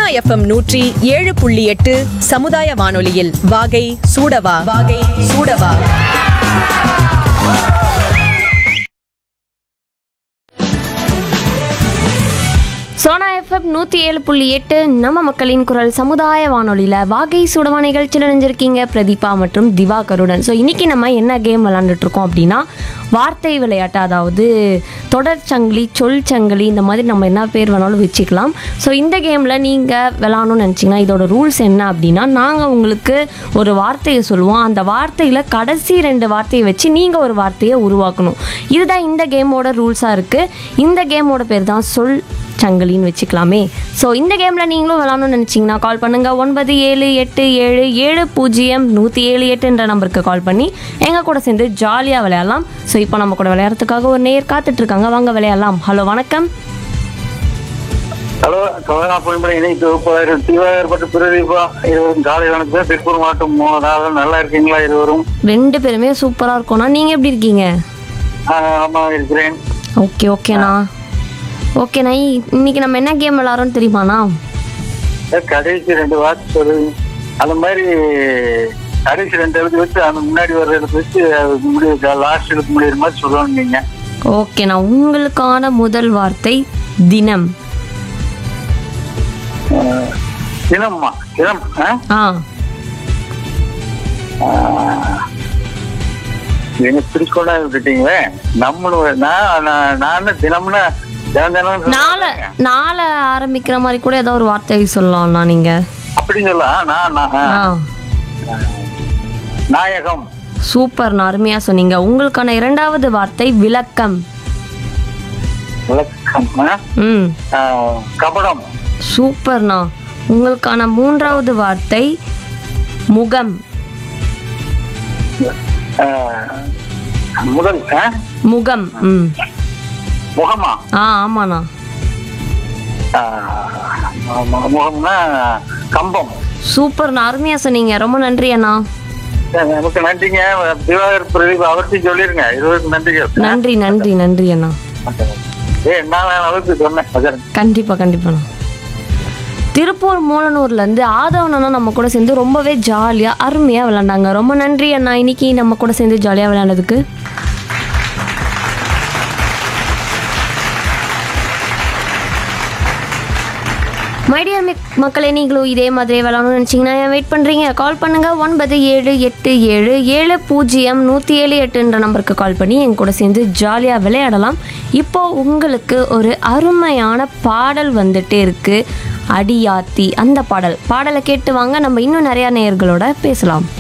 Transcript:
FM நூற்றி ஏழு புள்ளி எட்டு சமுதாய வானொலியில் வாகை சூடவா வாகை சூடவா சோனா எஃப்எம் நூற்றி ஏழு புள்ளி எட்டு நம்ம மக்களின் குரல் சமுதாய வானொலியில் வாகை சுடவா நிகழ்ச்சியில் நினைஞ்சிருக்கீங்க பிரதீபா மற்றும் திவாகருடன் ஸோ இன்றைக்கி நம்ம என்ன கேம் விளாண்டுட்டு இருக்கோம் அப்படின்னா வார்த்தை விளையாட்டு அதாவது தொடர் சங்கிலி சொல் சங்கிலி இந்த மாதிரி நம்ம என்ன பேர் வேணாலும் வச்சுக்கலாம் ஸோ இந்த கேமில் நீங்கள் விளாடணும்னு நினச்சிங்கன்னா இதோட ரூல்ஸ் என்ன அப்படின்னா நாங்கள் உங்களுக்கு ஒரு வார்த்தையை சொல்லுவோம் அந்த வார்த்தையில் கடைசி ரெண்டு வார்த்தையை வச்சு நீங்கள் ஒரு வார்த்தையை உருவாக்கணும் இதுதான் இந்த கேமோட ரூல்ஸாக இருக்குது இந்த கேமோட பேர் தான் சொல் சங்கிலின்னு வச்சுக்கலாமே ஸோ இந்த கேமில் நீங்களும் விளாடணும்னு நினச்சிங்கன்னா கால் பண்ணுங்கள் ஒன்பது ஏழு எட்டு ஏழு ஏழு பூஜ்ஜியம் நூற்றி ஏழு எட்டுன்ற நம்பருக்கு கால் பண்ணி எங்கள் கூட சேர்ந்து ஜாலியாக விளையாடலாம் ஸோ இப்போ நம்ம கூட விளையாடுறதுக்காக ஒரு நேர் காத்துட்ருக்காங்க வாங்க விளையாடலாம் ஹலோ வணக்கம் ஹலோ கவனா பொன்மணி இணை தொகுப்பாளர் தீவாயற்பட்ட பிரதீபா இருவரும் காலை வணக்கம் திருப்பூர் மாவட்டம் மூணாவது நல்லா இருக்கீங்களா இருவரும் ரெண்டு பேருமே சூப்பராக இருக்கோண்ணா நீங்கள் எப்படி இருக்கீங்க ஆ, ஆமா இருக்கிறேன் ஓகே ஓகேண்ணா ஓகேண்ணா இ- இன்னைக்கு நம்ம என்ன கேம் விளாட்றோம்னு தெரியுமாண்ணா கடைசி ரெண்டு வார்த்தை சொல்லு அந்த மாதிரி கடைசி ரெண்டு எழுத்து வச்சு அந்த முன்னாடி வர்ற எழுத்து வச்சு அது முடிவு லாஸ்ட் எழுத்து முடியிற மாதிரி சொல்லணும் நீங்க ஓகேண்ணா உங்களுக்கான முதல் வார்த்தை தினம் தினம்மா தினம் ஆ? ஆ எனக்கு பிடிக்கொண்டா விட்டுட்டீங்களே நம்மளும் நான் நான் நான் தினம்னா தினம் தினம் நாளை நாளை ஆரம்பிக்கிற மாதிரி கூட ஏதோ ஒரு வார்த்தை சொல்லலாம்ண்ணா நீங்க அப்படி சொல்லலாம் நான் நான் ஆ நாயகம் சூப்பர்ண்ணா அருமையா சொன்னீங்க உங்களுக்கான இரண்டாவது வார்த்தை விளக்கம் விளக்கம் ஆ? ம் ஆ, கபடம் சூப்பர்ண்ணா உங்களுக்கான மூன்றாவது வார்த்தை முகம் ஆ, முதல் ஆ? முகம் ம் முகமா ஆ ஆமாண்ணா ஆ, மு- முகம்னா கம்பம் சூப்பர்ண்ணா அருமையா சொன்னீங்க ரொம்ப நன்றி அண்ணா நமக்கு நன்றிங்க திவாகர் பிரதீப் அவர்த்தையும் சொல்லிருங்க இருவருக்கு நன்றிகள் நன்றி நன்றி நன்றி அண்ணா ஏ நான் அளவுக்கு சொன்னேன் அதான். கண்டிப்பா கண்டிப்பாண்ணா திருப்பூர் மூலனூர்லேருந்து ஆதவன் அண்ணா நம்ம கூட சேர்ந்து ரொம்பவே ஜாலியாக அருமையாக விளாண்டாங்க ரொம்ப நன்றி அண்ணா இன்னைக்கு நம்ம கூட சேர்ந்து ஜாலியாக விளையாண்டதுக்கு மைடியர் மக்களே நீங்களும் இதே மாதிரி விளாடணும்னு நினச்சிங்கன்னா ஏன் வெயிட் பண்ணுறீங்க கால் பண்ணுங்கள் ஒன்பது ஏழு எட்டு ஏழு ஏழு பூஜ்ஜியம் நூற்றி ஏழு எட்டுன்ற நம்பருக்கு கால் பண்ணி என் கூட சேர்ந்து ஜாலியாக விளையாடலாம் இப்போ உங்களுக்கு ஒரு அருமையான பாடல் வந்துட்டே இருக்கு அடியாத்தி அந்த பாடல் பாடலை கேட்டு வாங்க நம்ம இன்னும் நிறையா நேயர்களோட பேசலாம்